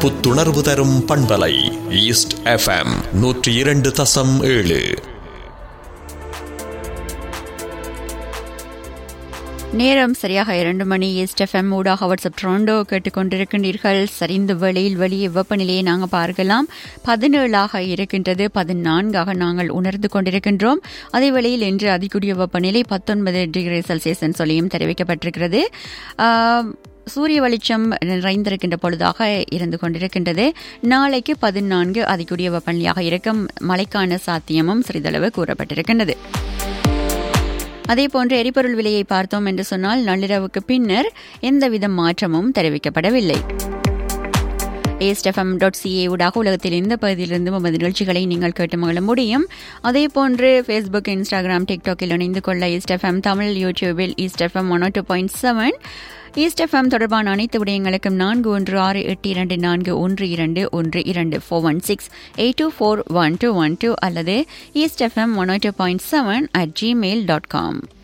புத்துணர்வு தரும் பண்பலை ஈஸ்ட் எஃப்எம் நூற்றி இரண்டு தசம் ஏழு நேரம் சரியாக இரண்டு மணி ஈஸ்ட் எஃப்எம் ஊடாக வாட்ஸ்அப் ட்ரோண்டோ கேட்டுக்கொண்டிருக்கின்றீர்கள் சரிந்த வெளியில் வெளியே வெப்பநிலையை நாங்கள் பார்க்கலாம் பதினேழாக இருக்கின்றது பதினான்காக நாங்கள் உணர்ந்து கொண்டிருக்கின்றோம் அதே வேளையில் இன்று அதிகூடிய வெப்பநிலை பத்தொன்பது டிகிரி செல்சியஸ் சொல்லியும் தெரிவிக்கப்பட்டிருக்கிறது ஆம், சூரிய வெளிச்சம் நிறைந்திருக்கின்ற பொழுதாக இருந்து கொண்டிருக்கின்றது நாளைக்கு பதினான்கு அதிகூடிய வெப்பநிலையாக இருக்கும் மழைக்கான சாத்தியமும் சிறிதளவு கூறப்பட்டிருக்கின்றது அதே போன்று எரிபொருள் விலையை பார்த்தோம் என்று சொன்னால் நள்ளிரவுக்கு பின்னர் எந்தவித மாற்றமும் தெரிவிக்கப்படவில்லை ஏஸ்டெஃப்எம் டாட் சிஏ ஊடாக உலகத்தில் எந்த பகுதியிலிருந்து நமது நிகழ்ச்சிகளை நீங்கள் கேட்டு மகிழ முடியும் அதே போன்று ஃபேஸ்புக் இன்ஸ்டாகிராம் டிக்டாக்கில் இணைந்து கொள்ள ஈஸ்டெஃப்எம் தமிழ் யூடியூபில் East FM one two point seven East FM தொடர்பான அனைத்து விடயங்களுக்கும் நான்கு ஒன்று ஆறு எட்டு இரண்டு நான்கு ஒன்று இரண்டு ஒன்று இரண்டு four one six eight two four one two one two அல்லது East FM one two point seven at Gmail dot com